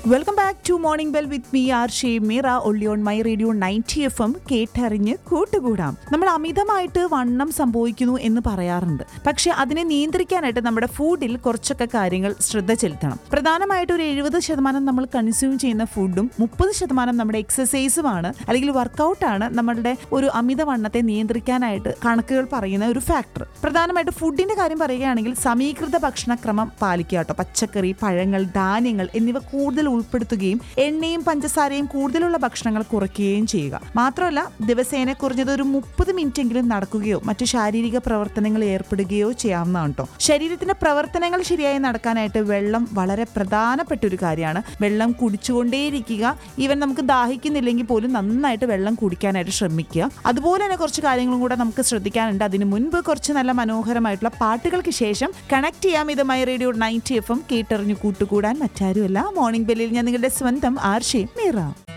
welcome back to morning bell with me R ഷേ മീറ ഒള്ളി on my radio ninety F M കേട്ടറിഞ്ഞ് കൂട്ടുകൂടാം നമ്മൾ അമിതമായിട്ട് വണ്ണം സംഭവിക്കുന്നു എന്ന് പറയാറുണ്ട് പക്ഷെ അതിനെ നിയന്ത്രിക്കാനായിട്ട് നമ്മുടെ ഫുഡിൽ കുറച്ചൊക്കെ കാര്യങ്ങൾ ശ്രദ്ധ ചെലുത്തണം പ്രധാനമായിട്ട് ഒരു എഴുപത് ശതമാനം നമ്മൾ കൺസ്യൂം ചെയ്യുന്ന ഫുഡും മുപ്പത് ശതമാനം നമ്മുടെ എക്സസൈസുമാണ് അല്ലെങ്കിൽ വർക്കൗട്ടാണ് നമ്മളുടെ ഒരു അമിതവണ്ണത്തെ നിയന്ത്രിക്കാനായിട്ട് കണക്കുകൾ പറയുന്ന ഒരു ഫാക്ടർ പ്രധാനമായിട്ട് ഫുഡിന്റെ കാര്യം പറയുകയാണെങ്കിൽ സമീകൃത ഭക്ഷണക്രമം പാലിക്കുക കേട്ടോ പച്ചക്കറി പഴങ്ങൾ ധാന്യങ്ങൾ എന്നിവ കൂടുതൽ ഉൾപ്പെടുത്തുകയും എണ്ണയും പഞ്ചസാരയും കൂടുതലുള്ള ഭക്ഷണങ്ങൾ കുറയ്ക്കുകയും ചെയ്യുക മാത്രമല്ല ദിവസേന കുറഞ്ഞത് ഒരു മുപ്പത് മിനിറ്റെങ്കിലും നടക്കുകയോ മറ്റു ശാരീരിക പ്രവർത്തനങ്ങൾ ഏർപ്പെടുകയോ ചെയ്യാവുന്നതാണ് കേട്ടോ ശരീരത്തിന്റെ പ്രവർത്തനങ്ങൾ ശരിയായി നടക്കാനായിട്ട് വെള്ളം വളരെ പ്രധാനപ്പെട്ട ഒരു കാര്യമാണ് വെള്ളം കുടിച്ചുകൊണ്ടേയിരിക്കുക ഈവൻ നമുക്ക് ദാഹിക്കുന്നില്ലെങ്കിൽ പോലും നന്നായിട്ട് വെള്ളം കുടിക്കാനായിട്ട് ശ്രമിക്കുക അതുപോലെ തന്നെ കുറച്ച് കാര്യങ്ങളും കൂടെ നമുക്ക് ശ്രദ്ധിക്കാനുണ്ട് അതിന് മുൻപ് കുറച്ച് നല്ല മനോഹരമായിട്ടുള്ള പാട്ടുകൾക്ക് ശേഷം കണക്ട് ചെയ്യാം ഇതുമായി റേഡിയോ നയൻറ്റി എഫ് എം കേട്ടറിഞ്ഞു കൂട്ടുകൂടാൻ മറ്റാരുമല്ല മോർണിംഗ് ബെല്ലിൽ ഞാൻ നിങ്ങളുടെ സ്വന്തം ആർഷയും മീറ